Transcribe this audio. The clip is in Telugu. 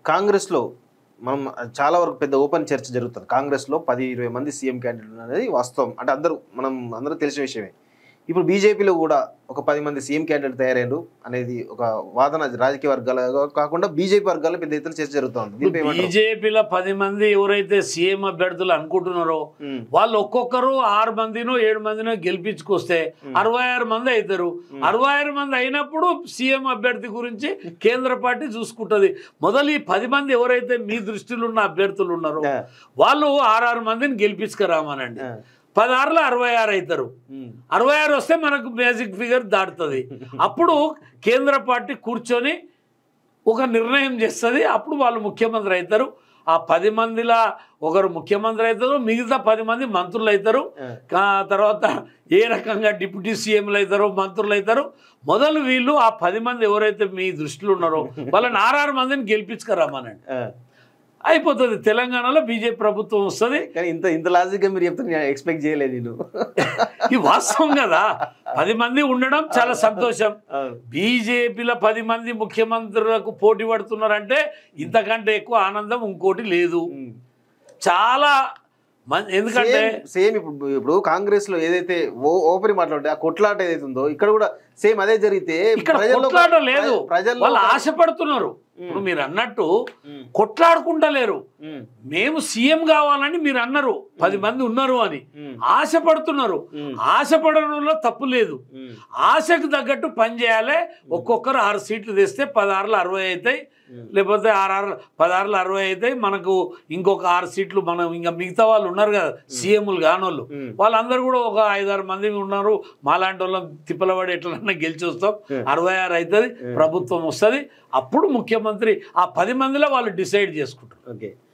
కాంగ్రెస్లో మనం చాలా వరకు పెద్ద ఓపెన్ చర్చ జరుగుతుంది కాంగ్రెస్లో పది ఇరవై మంది సీఎం క్యాండిడేట్ అనేది వాస్తవం అంటే అందరూ మనం అందరూ తెలిసిన విషయమే ఇప్పుడు బీజేపీలో కూడా ఒక పది మంది సీఎం క్యాండిడేట్ తయారైండు అనేది ఒక వాదన రాజకీయ వర్గాల కాకుండా బీజేపీ వర్గాల్లో పెద్ద ఎత్తున చర్చ జరుగుతుంది దీనిపై ఏమంటారు? బీజేపీలో పది మంది ఎవరైతే సీఎం అభ్యర్థులు అనుకుంటున్నారో ఉమ్, వాళ్ళు ఒక్కొక్కరు ఆరు మందినో ఏడు మందినో గెలిపించుకొస్తే అరవై ఆరు మంది అవుతారు అరవై ఆరు మంది అయినప్పుడు సీఎం అభ్యర్థి గురించి కేంద్ర పార్టీ చూసుకుంటది మొదలు ఈ పది మంది ఎవరైతే మీ దృష్టిలో ఉన్న అభ్యర్థులు ఉన్నారో ఆ, వాళ్ళు ఆరారు మందిని గెలిపించుకురామనండి ఆ, పదహారులో అరవై ఆరు అవుతారు ఉమ్, అరవై ఆరు వస్తే మనకు మ్యాజిక్ ఫిగర్ దాటుతుంది అప్పుడు కేంద్ర పార్టీ కూర్చొని ఒక నిర్ణయం చేస్తుంది అప్పుడు వాళ్ళు ముఖ్యమంత్రి అవుతారు ఆ పది మందిలా ఒకరు ముఖ్యమంత్రి అవుతారు మిగతా పది మంది మంత్రులు అవుతారు ఆ. కా- తర్వాత ఏ రకంగా డిప్యూటీ సీఎంలు అవుతారో మంత్రులు అవుతారు మొదలు వీళ్ళు ఆ పది మంది ఎవరైతే మీ దృష్టిలో ఉన్నారో వాళ్ళని ఆరారు మందిని గెలిపించుకురామనండి ఆ. అయిపోతుంది తెలంగాణలో బీజేపీ ప్రభుత్వం వస్తుంది కానీ ఇంత ఇంత లాజిక్గా మీరు చెప్తే నేను ఎక్స్పెక్ట్ చేయలేదు నేను ఇది వాస్తవం కదా పది మంది ఉండడం చాలా సంతోషం అవును. బీజేపీలో పది మంది ముఖ్యమంత్రులకు పోటీ పడుతున్నారంటే ఇంతకంటే ఎక్కువ ఆనందం ఇంకోటి లేదు ఉమ్. చాలా మం- ఎందుకంటే సేమ్ సేమ్ ఇప్పుడు ఇప్పుడు కాంగ్రెస్ లో ఏదైతే ఓ- ఓపెన్ మాట్లాడితే ఆ కొట్లాట ఏదైతే ఉందో ఇక్కడ కూడా సేమ్ అదే జరిగితే ఇక్కడ ప్రజల్లో కొట్లాట ఒక- లేదు ప్రజల్లో వాళ్ళు ఒక- ఆశపడుతున్నారు ఇప్పుడు మీరు అన్నట్టు ఉమ్, కొట్లాడుకుంటలేరు ఉమ్, మేము సీఎం కావాలని మీరు అన్నారు పది మంది ఉన్నారు అని ఉమ్, ఆశపడుతున్నారు ఉమ్, ఆశపడడంలో తప్పు లేదు ఉమ్, ఆశకు తగ్గట్టు పని చేయాలి ఒక్కొక్కరు ఆరు సీట్లు తెస్తే పదహారులు అరవై అవుతాయి ఉమ్. లేకపోతే ఆరు పదహారులు అరవై అవుతాయి మనకు ఇంకొక ఆరు సీట్లు మనం ఇంకా మిగతా వాళ్ళు ఉన్నారు కదా సీఎంలు కానోళ్ళు ఉమ్. వాళ్ళందరూ కూడా ఒక ఐదారు మంది ఉన్నారు మాలాంటి వాళ్ళం తిప్పలబడి ఎట్లన్నా గెలిచి వస్తాం Hmm. అరవై ఆరు అవుతుంది ప్రభుత్వం వస్తుంది అప్పుడు ముఖ్యమంత్రి ఆ పది మందిలో వాళ్ళు డిసైడ్ చేసుకుంటారు ఓకే